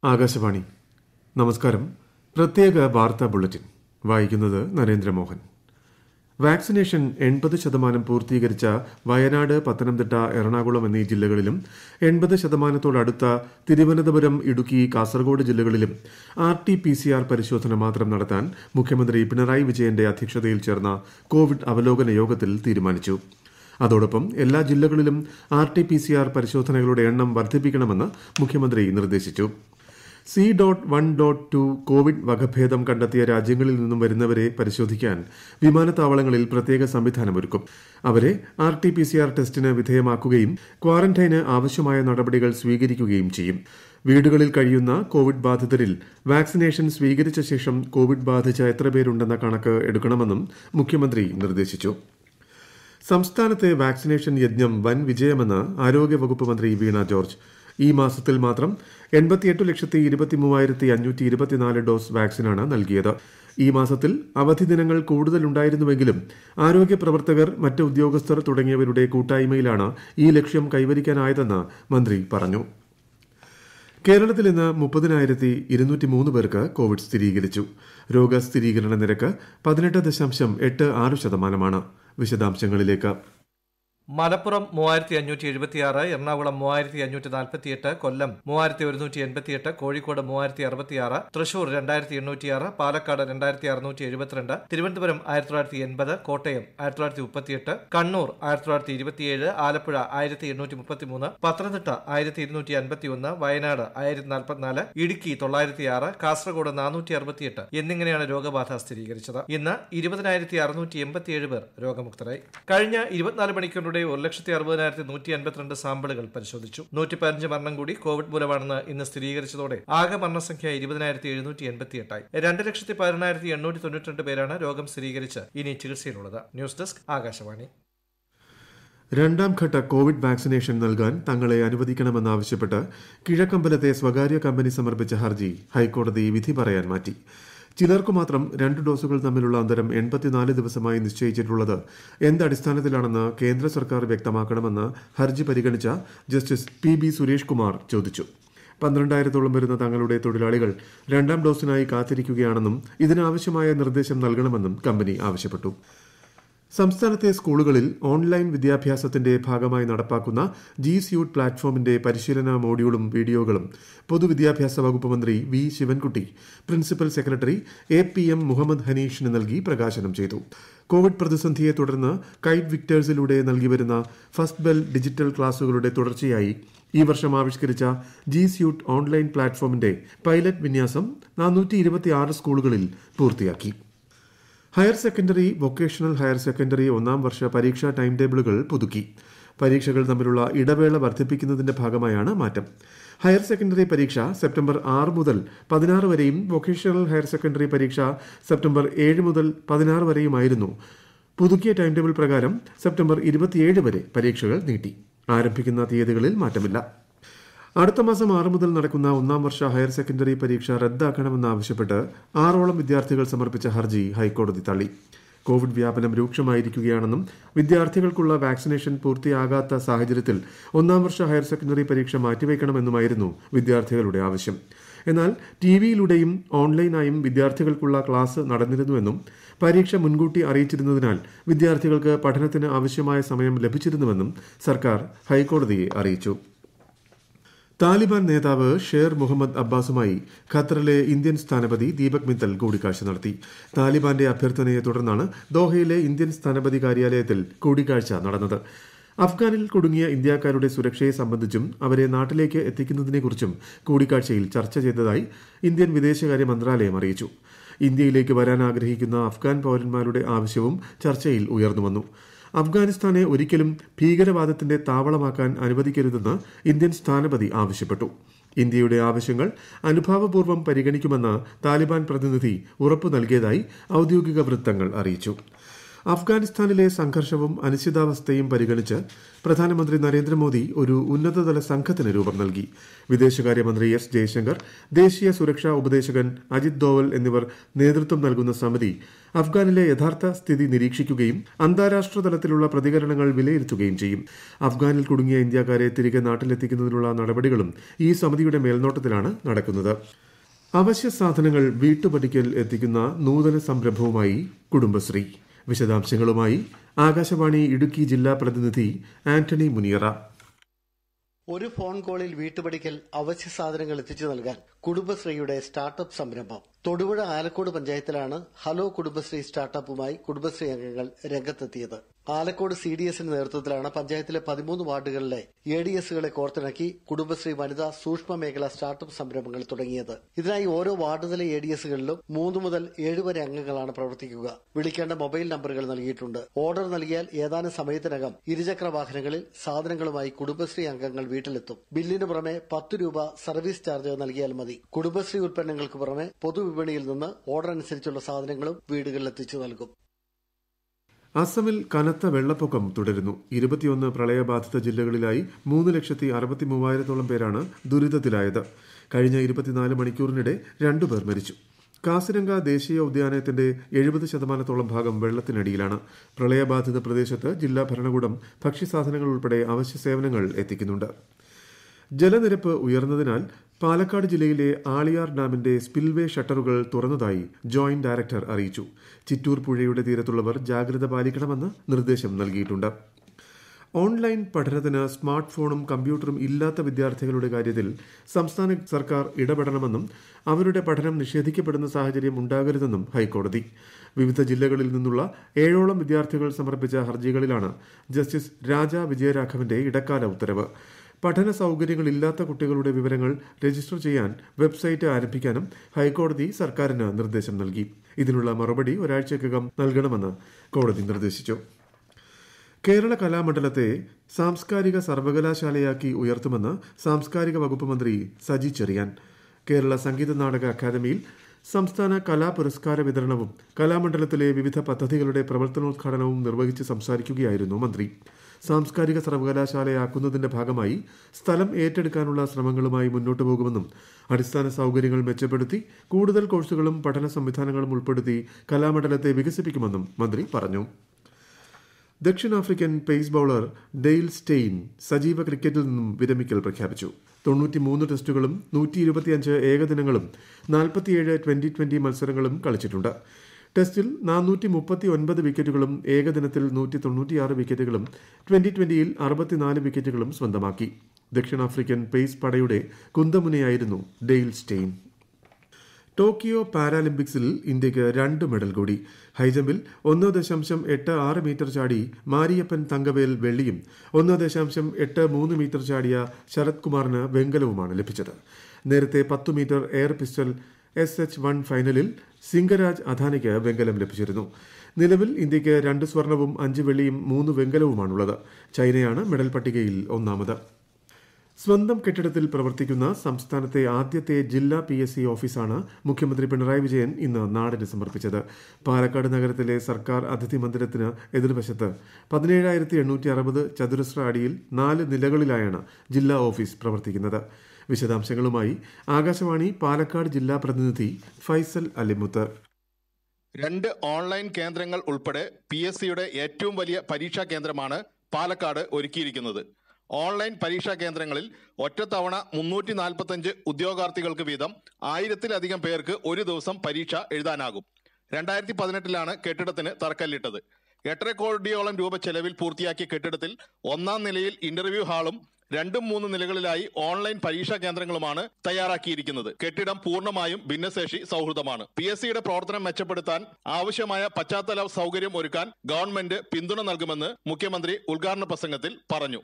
ആകാശവാണി നമസ്കാരം പ്രത്യേക വാർത്താ ബുള്ളറ്റിൻ വായിക്കുന്നത് നരേന്ദ്രമോഹൻ വാക്സിനേഷൻ എൺപത് ശതമാനം പൂർത്തീകരിച്ച വയനാട് പത്തനംതിട്ട എറണാകുളം എന്നീ ജില്ലകളിലും എൺപത് ശതമാനത്തോടടുത്ത തിരുവനന്തപുരം ഇടുക്കി കാസർഗോഡ് ജില്ലകളിലും R T P C R പരിശോധന മാത്രം നടത്താൻ മുഖ്യമന്ത്രി പിണറായി വിജയന്റെ അധ്യക്ഷതയിൽ ചേർന്ന കോവിഡ് അവലോകന യോഗത്തിൽ തീരുമാനിച്ചു അതോടൊപ്പം എല്ലാ ജില്ലകളിലും R T P C R പരിശോധനകളുടെ എണ്ണം വർദ്ധിപ്പിക്കണമെന്ന് മുഖ്യമന്ത്രി നിർദ്ദേശിച്ചു C dot one dot two Covid വകഭേദം കണ്ടെത്തിയ രാജ്യങ്ങളിൽ നിന്നും വരുന്നവരെ പരിശോധിക്കാൻ വിമാനത്താവളങ്ങളിൽ പ്രത്യേക സംവിധാനമൊരുക്കും അവരെ R T P C R ടെസ്റ്റിന് വിധേയമാക്കുകയും ക്വാറന്റൈന് ആവശ്യമായ നടപടികൾ സ്വീകരിക്കുകയും ചെയ്യും വീടുകളിൽ കഴിയുന്ന കോവിഡ് ബാധിതരിൽ വാക്സിനേഷൻ സ്വീകരിച്ച ശേഷം കോവിഡ് ബാധിച്ച എത്ര പേരുണ്ടെന്ന കണക്ക് എടുക്കണമെന്നും മുഖ്യമന്ത്രി നിർദ്ദേശിച്ചു സംസ്ഥാനത്തെ വാക്സിനേഷൻ യജ്ഞം വൻ വിജയമെന്ന് ആരോഗ്യവകുപ്പ് മന്ത്രി വീണ ജോർജ് ഈ മാസത്തിൽ മാത്രം എൺപത്തിയെട്ട് ലക്ഷത്തി ഇരുപത്തി മൂവായിരത്തി അഞ്ഞൂറ്റി ഇരുപത്തിനാല് ഡോസ് വാക്സിനാണ് നൽകിയത് ഈ മാസത്തിൽ അവധി ദിനങ്ങൾ കൂടുതലുണ്ടായിരുന്നുവെങ്കിലും ആരോഗ്യ പ്രവർത്തകർ മറ്റ് ഉദ്യോഗസ്ഥർ തുടങ്ങിയവരുടെ കൂട്ടായ്മയിലാണ് ഈ ലക്ഷ്യം കൈവരിക്കാനായതെന്ന് മന്ത്രി പറഞ്ഞു കേരളത്തിൽ ഇന്ന് മുപ്പതിനായിരത്തി ഇരുന്നൂറ്റി മൂന്ന് പേർക്ക് കോവിഡ് സ്ഥിരീകരിച്ചു രോഗസ്ഥിരീകരണ നിരക്ക് പതിനെട്ട് ദശാംശം എട്ട് ആറ് ശതമാനമാണ് വിശദാംശങ്ങളിലേക്ക് മലപ്പുറം മൂവായിരത്തി അഞ്ഞൂറ്റി എഴുപത്തിയാറ് എറണാകുളം മൂവായിരത്തി അഞ്ഞൂറ്റി നാൽപ്പത്തിയെട്ട് കൊല്ലം മൂവായിരത്തി ഒരുന്നൂറ്റി എൺപത്തിയെട്ട് കോഴിക്കോട് മൂവായിരത്തി അറുപത്തിയാറ് തൃശൂർ രണ്ടായിരത്തി എണ്ണൂറ്റിയാറ് പാലക്കാട് രണ്ടായിരത്തി അറുന്നൂറ്റി എഴുപത്തിരണ്ട് തിരുവനന്തപുരം ആയിരത്തി തൊള്ളായിരത്തി എൺപത് കോട്ടയം ആയിരത്തി തൊള്ളായിരത്തി മുപ്പത്തിയെട്ട് കണ്ണൂർ ആയിരത്തി തൊള്ളായിരത്തി ഇരുപത്തിയേഴ് ആലപ്പുഴ ആയിരത്തി എണ്ണൂറ്റി മുപ്പത്തിമൂന്ന് പത്തനംതിട്ട ആയിരത്തി ഇരുന്നൂറ്റി അൻപത്തി ഒന്ന് വയനാട് ആയിരത്തി നാൽപ്പത്തിനാല് ഇടുക്കി തൊള്ളായിരത്തി ആറ് കാസർഗോഡ് നാനൂറ്റി അറുപത്തിയെട്ട് എന്നിങ്ങനെയാണ് രോഗബാധ സ്ഥിരീകരിച്ചത് ഇന്ന് ഇരുപതിനായിരത്തി അറുന്നൂറ്റി എൺപത്തിയേഴ് പേർ രോഗമുക്തരായി കഴിഞ്ഞ ഇരുപത്തിനാല് മണിക്കൂറിനുള്ളിൽ ഉൾപ്പെടെ ഒരു ലക്ഷത്തി അറുപതിനായിരത്തി നൂറ്റി അൻപത്തിരണ്ട് സാമ്പിളുകൾ പരിശോധിച്ചു നൂറ്റി പതിനഞ്ച് മരണം കൂടി കോവിഡ് മൂലമാണെന്ന് ഇന്ന് സ്ഥിരീകരിച്ചതോടെ ആകെ മരണസംഖ്യ ഇരുപതിനായിരത്തി എഴുന്നൂറ്റി എൺപത്തി എട്ടായി രണ്ട് ലക്ഷത്തി പതിനെണ്ണായിരത്തി എണ്ണൂറ്റി തൊണ്ണൂറ്റിരണ്ട് പേരാണ് രോഗം സ്ഥിരീകരിച്ച് ഇനി ചികിത്സയിലുള്ളത് ന്യൂസ് ഡെസ്ക് ആകാശവാണി രണ്ടാം ഘട്ട കോവിഡ് വാക്സിനേഷൻ നൽകാൻ തങ്ങളെ അനുവദിക്കണമെന്നാവശ്യപ്പെട്ട് കിഴക്കമ്പലത്തെ സ്വകാര്യ കമ്പനി സമർപ്പിച്ച ഹർജി ഹൈക്കോടതി വിധി പറയാൻ മാറ്റി ചിലർക്കു മാത്രം രണ്ട് ഡോസുകൾ തമ്മിലുള്ള അന്തരം എൺപത്തിനാല് ദിവസമായി നിശ്ചയിച്ചിട്ടുള്ളത് എന്തടിസ്ഥാനത്തിലാണെന്ന് കേന്ദ്ര സർക്കാർ വ്യക്തമാക്കണമെന്ന് ഹർജി പരിഗണിച്ച justice P B Suresh Kumar ചോദിച്ചു പന്ത്രണ്ടായിരത്തോളം വരുന്ന തങ്ങളുടെ തൊഴിലാളികൾ രണ്ടാം ഡോസിനായി കാത്തിരിക്കുകയാണെന്നും ഇതിനാവശ്യമായ നിർദ്ദേശം നൽകണമെന്നും കമ്പനി ആവശ്യപ്പെട്ടു സംസ്ഥാനത്തെ സ്കൂളുകളിൽ ഓൺലൈൻ വിദ്യാഭ്യാസത്തിന്റെ ഭാഗമായി നടപ്പാക്കുന്ന ജി സ്യൂട്ട് പ്ലാറ്റ്ഫോമിന്റെ പരിശീലന മോഡ്യൂളും വീഡിയോകളും പൊതുവിദ്യാഭ്യാസ വകുപ്പ് മന്ത്രി V Sivankutty principal secretary A P M Muhammad ഹനീഷിന് നൽകി പ്രകാശനം ചെയ്തു കോവിഡ് പ്രതിസന്ധിയെ തുടർന്ന് കൈറ്റ് വിക്ടേഴ്സിലൂടെ നൽകിവരുന്ന ഫസ്റ്റ് ബെൽ ഡിജിറ്റൽ ക്ലാസുകളുടെ തുടർച്ചയായി ഈ വർഷം ആവിഷ്കരിച്ച ജി സ്യൂട്ട് ഓൺലൈൻ പ്ലാറ്റ്ഫോമിന്റെ പൈലറ്റ് വിന്യാസം നാനൂറ്റി സ്കൂളുകളിൽ പൂർത്തിയാക്കി higher secondary vocational higher secondary ഒന്നാം വർഷ പരീക്ഷാ ടൈം ടേബിളുകൾ പുതുക്കി പരീക്ഷകൾ തമ്മിലുള്ള ഇടവേള വർദ്ധിപ്പിക്കുന്നതിന്റെ ഭാഗമായാണ് മാറ്റം ഹയർ സെക്കൻഡറി പരീക്ഷ സെപ്റ്റംബർ ആറ് മുതൽ പതിനാറ് വരെയും വൊക്കേഷണൽ ഹയർ സെക്കൻഡറി പരീക്ഷ സെപ്റ്റംബർ ഏഴ് മുതൽ പതിനാറ് വരെയുമായിരുന്നു പുതുക്കിയ ടൈം ടേബിൾ പ്രകാരം സെപ്റ്റംബർ ഇരുപത്തിയേഴ് വരെ പരീക്ഷകൾ നീട്ടി ആരംഭിക്കുന്ന തീയതികളിൽ മാറ്റമില്ല അടുത്ത മാസം ആറ് മുതൽ നടക്കുന്ന ഒന്നാം വർഷ ഹയർ സെക്കൻഡറി പരീക്ഷ റദ്ദാക്കണമെന്നാവശ്യപ്പെട്ട് ആറോളം വിദ്യാർത്ഥികൾ സമർപ്പിച്ച ഹർജി ഹൈക്കോടതി തള്ളി കോവിഡ് വ്യാപനം രൂക്ഷമായിരിക്കുകയാണെന്നും വിദ്യാർത്ഥികൾക്കുള്ള വാക്സിനേഷൻ പൂർത്തിയാകാത്ത സാഹചര്യത്തിൽ ഒന്നാം വർഷ ഹയർ സെക്കൻഡറി പരീക്ഷ മാറ്റിവെക്കണമെന്നുമായിരുന്നു വിദ്യാർത്ഥികളുടെ ആവശ്യം എന്നാൽ ടി വിയിലൂടെയും ഓൺലൈനായും വിദ്യാർത്ഥികൾക്കുള്ള ക്ലാസ് നടന്നിരുന്നുവെന്നും പരീക്ഷ മുൻകൂട്ടി അറിയിച്ചിരുന്നതിനാൽ വിദ്യാർത്ഥികൾക്ക് പഠനത്തിന് ആവശ്യമായ സമയം ലഭിച്ചിരുന്നുവെന്നും സർക്കാർ ഹൈക്കോടതിയെ അറിയിച്ചു താലിബാൻ നേതാവ് ഷേർ മുഹമ്മദ് അബ്ബാസുമായി ഖത്തറിലെ ഇന്ത്യൻ സ്ഥാനപതി ദീപക് മിത്തൽ കൂടിക്കാഴ്ച നടത്തി താലിബാന്റെ അഭ്യർത്ഥനയെ തുടർന്നാണ് ദോഹയിലെ ഇന്ത്യൻ സ്ഥാനപതി കാര്യാലയത്തിൽ കൂടിക്കാഴ്ച നടന്നത് അഫ്ഗാനിൽ കുടുങ്ങിയ ഇന്ത്യക്കാരുടെ സുരക്ഷയെ സംബന്ധിച്ചും അവരെ നാട്ടിലേക്ക് എത്തിക്കുന്നതിനെക്കുറിച്ചും കൂടിക്കാഴ്ചയിൽ ചർച്ച ചെയ്തതായി ഇന്ത്യൻ വിദേശകാര്യ മന്ത്രാലയം അറിയിച്ചു ഇന്ത്യയിലേക്ക് വരാൻ ആഗ്രഹിക്കുന്ന അഫ്ഗാൻ പൌരന്മാരുടെ ആവശ്യവും ചർച്ചയിൽ ഉയർന്നുവന്നു അഫ്ഗാനിസ്ഥാനെ ഒരിക്കലും ഭീകരവാദത്തിന്റെ താവളമാക്കാൻ അനുവദിക്കരുതെന്ന് ഇന്ത്യൻ സ്ഥാനപതി ആവശ്യപ്പെട്ടു ഇന്ത്യയുടെ ആവശ്യങ്ങൾ അനുഭാവപൂർവ്വം പരിഗണിക്കുമെന്ന് താലിബാൻ പ്രതിനിധി ഉറപ്പു നൽകിയതായി ഔദ്യോഗിക വൃത്തങ്ങൾ അറിയിച്ചു അഫ്ഗാനിസ്ഥാനിലെ സംഘർഷവും അനിശ്ചിതാവസ്ഥയും പരിഗണിച്ച് പ്രധാനമന്ത്രി നരേന്ദ്രമോദി ഒരു ഉന്നതതല സംഘത്തിന് രൂപം നൽകി വിദേശകാര്യമന്ത്രി എസ് ജയശങ്കർ ദേശീയ സുരക്ഷാ ഉപദേശകൻ അജിത് ദോവൽ എന്നിവർ നേതൃത്വം നൽകുന്ന സമിതി അഫ്ഗാനിലെ യഥാർത്ഥ സ്ഥിതി നിരീക്ഷിക്കുകയും അന്താരാഷ്ട്ര തലത്തിലുള്ള പ്രതികരണങ്ങൾ വിലയിരുത്തുകയും ചെയ്യും അഫ്ഗാനിൽ കുടുങ്ങിയ ഇന്ത്യക്കാരെ തിരികെ നാട്ടിലെത്തിക്കുന്നതിനുള്ള നടപടികളും ഈ സമിതിയുടെ മേൽനോട്ടത്തിലാണ് നടക്കുന്നത് അവശ്യ സാധനങ്ങൾ വീട്ടുപടിക്കൽ എത്തിക്കുന്ന നൂതന സംരംഭവുമായി കുടുംബശ്രീ വിശദാംശങ്ങളുമായി ആകാശവാണി ഇടുക്കി ജില്ലാ പ്രതിനിധി ആന്റണി മുനിയറ ഒരു ഫോൺ കോളിൽ വീട്ടുപടിക്കൽ അവശ്യ സാധനങ്ങൾ എത്തിച്ചു നൽകാൻ കുടുംബശ്രീയുടെ സ്റ്റാർട്ടപ്പ് സംരംഭം തൊടുപുഴ ആലക്കോട് പഞ്ചായത്തിലാണ് ഹലോ കുടുംബശ്രീ സ്റ്റാർട്ടപ്പുമായി കുടുംബശ്രീ അംഗങ്ങൾ രംഗത്തെത്തിയത് ആലക്കോട് സി ഡി എസിന്റെ നേതൃത്വത്തിലാണ് പഞ്ചായത്തിലെ പതിമൂന്ന് വാർഡുകളിലെ എ ഡി എസുകളെ കോർത്തിണക്കി കുടുംബശ്രീ വനിതാ സൂക്ഷ്മ മേഖല സ്റ്റാർട്ടപ്പ് സംരംഭങ്ങൾ തുടങ്ങിയത് ഇതിനായി ഓരോ വാർഡ് തല എ ഡി എസുകളിലും മൂന്ന് മുതൽ ഏഴ് വരെ അംഗങ്ങളാണ് പ്രവർത്തിക്കുക വിളിക്കേണ്ട മൊബൈൽ നമ്പറുകൾ നൽകിയിട്ടുണ്ട് ഓർഡർ നൽകിയാൽ ഏതാനും സമയത്തിനകം ഇരുചക്ര വാഹനങ്ങളിൽ സാധനങ്ങളുമായി കുടുംബശ്രീ അംഗങ്ങൾ വീട്ടിലെത്തും ബില്ലിന് പുറമെ പത്ത് രൂപ സർവീസ് ചാർജ് നൽകിയാൽ മതി കുടുംബശ്രീ ഉൽപ്പന്നങ്ങൾക്ക് പുറമെ പൊതുവിപണിയിൽ നിന്ന് ഓർഡർ അനുസരിച്ചുള്ള സാധനങ്ങളും വീടുകളിൽ എത്തിച്ചു നൽകും അസമിൽ കനത്ത വെള്ളപ്പൊക്കം തുടരുന്നു ഇരുപത്തിയൊന്ന് പ്രളയബാധിത ജില്ലകളിലായി മൂന്ന് ലക്ഷത്തി അറുപത്തി മൂവായിരത്തോളം പേരാണ് ദുരിതത്തിലായത് കഴിഞ്ഞ ഇരുപത്തിനാല് മണിക്കൂറിനിടെ രണ്ടുപേർ മരിച്ചു കാസിരംഗ ദേശീയ ഉദ്യാനത്തിന്റെ എഴുപത് ശതമാനത്തോളം ഭാഗം വെള്ളത്തിനടിയിലാണ് പ്രളയബാധിത പ്രദേശത്ത് ജില്ലാ ഭരണകൂടം ഭക്ഷ്യസാധനങ്ങൾ ഉൾപ്പെടെ അവശ്യ സേവനങ്ങൾ എത്തിക്കുന്നുണ്ട് ജലനിരപ്പ് ഉയർന്നതിനാൽ പാലക്കാട് ജില്ലയിലെ ആളിയാർ ഡാമിന്റെ സ്പിൽവേ ഷട്ടറുകൾ തുറന്നതായി ജോയിന്റ് ഡയറക്ടർ അറിയിച്ചു ചിറ്റൂർ പുഴയുടെ തീരത്തുള്ളവർ ജാഗ്രത പാലിക്കണമെന്ന് നിർദ്ദേശം നൽകിയിട്ടുണ്ട് ഓൺലൈൻ പഠനത്തിന് സ്മാർട്ട് ഫോണും കമ്പ്യൂട്ടറും ഇല്ലാത്ത വിദ്യാർത്ഥികളുടെ കാര്യത്തിൽ സംസ്ഥാന സർക്കാർ ഇടപെടണമെന്നും അവരുടെ പഠനം നിഷേധിക്കപ്പെടുന്ന സാഹചര്യം ഉണ്ടാകരുതെന്നും ഹൈക്കോടതി വിവിധ ജില്ലകളിൽ നിന്നുള്ള ഏഴോളം വിദ്യാർത്ഥികൾ സമർപ്പിച്ച ഹർജികളിലാണ് ജസ്റ്റിസ് രാജ വിജയരാഘവന്റെ ഇടക്കാല ഉത്തരവ് പഠന സൌകര്യങ്ങളില്ലാത്ത കുട്ടികളുടെ വിവരങ്ങൾ രജിസ്റ്റർ ചെയ്യാൻ വെബ്സൈറ്റ് ആരംഭിക്കാനും ഹൈക്കോടതി സർക്കാരിന് നിർദ്ദേശം നൽകി ഇതിനുള്ള മറുപടി ഒരാഴ്ചക്കകം നൽകണമെന്ന് കോടതി നിർദ്ദേശിച്ചു കേരള കലാമണ്ഡലത്തെ സാംസ്കാരിക സർവകലാശാലയാക്കി ഉയർത്തുമെന്ന് സാംസ്കാരിക വകുപ്പ് മന്ത്രി സജി ചെറിയാൻ കേരള സംഗീത നാടക അക്കാദമിയിൽ സംസ്ഥാന കലാ പുരസ്കാര വിതരണവും കലാമണ്ഡലത്തിലെ വിവിധ പദ്ധതികളുടെ പ്രവർത്തനോദ്ഘാടനവും നിർവഹിച്ച് സംസാരിക്കുകയായിരുന്നു മന്ത്രി സാംസ്കാരിക സർവകലാശാലയാക്കുന്നതിന്റെ ഭാഗമായി സ്ഥലം ഏറ്റെടുക്കാനുള്ള ശ്രമങ്ങളുമായി മുന്നോട്ടു പോകുമെന്നും അടിസ്ഥാന സൌകര്യങ്ങൾ മെച്ചപ്പെടുത്തി കൂടുതൽ കോഴ്സുകളും പഠന സംവിധാനങ്ങളും ഉൾപ്പെടുത്തി കലാമണ്ഡലത്തെ വികസിപ്പിക്കുമെന്നും മന്ത്രി പറഞ്ഞു ദക്ഷിണാഫ്രിക്കൻ പേസ് ബൌളർ ഡെയിൽ സ്റ്റെയിൻ സജീവ ക്രിക്കറ്റിൽ നിന്നും വിരമിക്കൽ പ്രഖ്യാപിച്ചു തൊണ്ണൂറ്റിമൂന്ന് ടെസ്റ്റുകളും നൂറ്റി ഇരുപത്തിയഞ്ച് ഏകദിനങ്ങളും നാൽപ്പത്തിയേഴ് ട്വന്റി ട്വന്റി മത്സരങ്ങളും കളിച്ചിട്ടുണ്ട് ടെസ്റ്റിൽ നാനൂറ്റി മുപ്പത്തി ഒൻപത് വിക്കറ്റുകളും ഏകദിനത്തിൽ നൂറ്റി തൊണ്ണൂറ്റിയാറ് വിക്കറ്റുകളും ട്വന്റി ട്വന്റിയിൽ അറുപത്തിനാല് വിക്കറ്റുകളും സ്വന്തമാക്കി ദക്ഷിണാഫ്രിക്കൻ പേസ് പടയുടെ കുന്തമുനയായിരുന്നു ഡെയിൽ സ്റ്റെയിൻ ടോക്കിയോ പാരാലിമ്പിക്സിൽ ഇന്ത്യയ്ക്ക് രണ്ട് മെഡൽ കൂടി ഹൈജമ്പിൽ ഒന്ന് ദശാംശം എട്ട് ആറ് മീറ്റർ ചാടി മാരിയപ്പൻ തങ്കവേൽ വെള്ളിയും ഒന്ന് ദശാംശം എട്ട് മൂന്ന് മീറ്റർ ചാടിയ ശരത് കുമാറിന് വെങ്കലവുമാണ് ലഭിച്ചത് നേരത്തെ പത്ത് metre air pistol S H one ഫൈനലിൽ സിംഗരാജ് അധാനിക്ക് വെങ്കലം ലഭിച്ചിരുന്നു നിലവിൽ ഇന്ത്യയ്ക്ക് രണ്ട് സ്വർണവും അഞ്ച് വെള്ളിയും മൂന്ന് വെങ്കലവുമാണുള്ളത് ചൈനയാണ് മെഡൽ പട്ടികയിൽ ഒന്നാമത് സ്വന്തം കെട്ടിടത്തിൽ പ്രവർത്തിക്കുന്ന സംസ്ഥാനത്തെ ആദ്യത്തെ ജില്ലാ പി എസ് സി ഓഫീസാണ് മുഖ്യമന്ത്രി പിണറായി വിജയൻ ഇന്ന് നാടിന് സമർപ്പിച്ചത് പാലക്കാട് നഗരത്തിലെ സർക്കാർ അതിഥി മന്ദിരത്തിന് എതിർവശത്ത് പതിനേഴായിരത്തി എണ്ണൂറ്റി അറുപത് ചതുരശ്ര അടിയിൽ നാല് നിലകളിലായാണ് ജില്ലാ ഓഫീസ് പ്രവർത്തിക്കുന്നത് വിശദാംശങ്ങളുമായി ആകാശവാണി പാലക്കാട് ജില്ലാ പ്രതിനിധി ഫൈസൽ അലിമുത്ത് രണ്ട് ഓൺലൈൻ കേന്ദ്രങ്ങൾ ഉൾപ്പെടെ പി എസ് സിയുടെ ഏറ്റവും വലിയ പരീക്ഷാ കേന്ദ്രമാണ് പാലക്കാട് ഒരുക്കിയിരിക്കുന്നത് ഓൺലൈൻ പരീക്ഷാ കേന്ദ്രങ്ങളിൽ ഒറ്റത്തവണ മുന്നൂറ്റി നാൽപ്പത്തഞ്ച് ഉദ്യോഗാർത്ഥികൾക്ക് വീതം ആയിരത്തിലധികം പേർക്ക് ഒരു ദിവസം പരീക്ഷ എഴുതാനാകും രണ്ടായിരത്തി പതിനെട്ടിലാണ് കെട്ടിടത്തിന് തറക്കല്ലിട്ടത് എട്ടര കോടിയോളം രൂപ ചെലവിൽ പൂർത്തിയാക്കിയ കെട്ടിടത്തിൽ ഒന്നാം നിലയിൽ ഇന്റർവ്യൂ ഹാളും രണ്ടും മൂന്നും നിലകളിലായി ഓൺലൈൻ പരീക്ഷാ കേന്ദ്രങ്ങളുമാണ് തയ്യാറാക്കിയിരിക്കുന്നത് കെട്ടിടം പൂർണ്ണമായും ഭിന്നശേഷി സൗഹൃദമാണ് പി എസ് സിയുടെ പ്രവർത്തനം മെച്ചപ്പെടുത്താൻ ആവശ്യമായ പശ്ചാത്തല സൗകര്യം ഒരുക്കാൻ ഗവൺമെന്റ് പിന്തുണ നൽകുമെന്ന് മുഖ്യമന്ത്രി ഉദ്ഘാടന പ്രസംഗത്തിൽ പറഞ്ഞു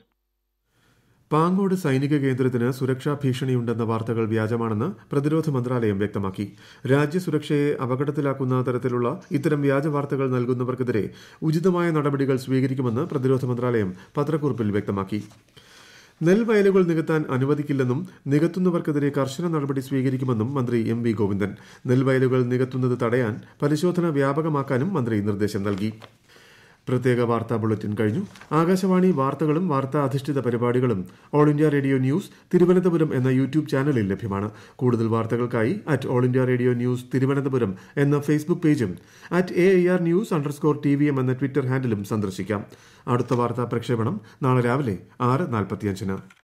പാങ്ങോട് സൈനിക കേന്ദ്രത്തിന് സുരക്ഷാ ഭീഷണിയുണ്ടെന്ന വാർത്തകൾ വ്യാജമാണെന്ന് പ്രതിരോധ മന്ത്രാലയം വ്യക്തമാക്കി രാജ്യസുരക്ഷയെ അപകടത്തിലാക്കുന്ന തരത്തിലുള്ള ഇത്തരം വ്യാജ വാർത്തകൾ നൽകുന്നവർക്കെതിരെ ഉചിതമായ നടപടികൾ സ്വീകരിക്കുമെന്ന് പ്രതിരോധ മന്ത്രാലയം പത്രക്കുറിപ്പിൽ വ്യക്തമാക്കി നെൽവയലുകൾ നികത്താൻ അനുവദിക്കില്ലെന്നും നികത്തുന്നവർക്കെതിരെ കർശന നടപടി സ്വീകരിക്കുമെന്നും മന്ത്രി എം വി ഗോവിന്ദൻ നെൽവയലുകൾ നികത്തുന്നത് തടയാൻ പരിശോധന വ്യാപകമാക്കാനും മന്ത്രി നിർദ്ദേശം നൽകി പ്രത്യേക വാർത്താ ബുള്ളറ്റിൻ കഴിഞ്ഞു ആകാശവാണി വാർത്തകളും വാർത്താ അധിഷ്ഠിത പരിപാടികളും all India radio news Thiruvananthapuram എന്ന യൂട്യൂബ് ചാനലിൽ ലഭ്യമാണ് കൂടുതൽ വാർത്തകൾക്കായി at all India radio news Thiruvananthapuram എന്ന ഫേസ്ബുക്ക് പേജും at A I R news underscore T V M എന്ന ട്വിറ്റർ ഹാൻഡിലും സന്ദർശിക്കാം അടുത്ത വാർത്താ പ്രക്ഷേപണം നാളെ രാവിലെ ആറ് നാൽപ്പത്തിയഞ്ചിന്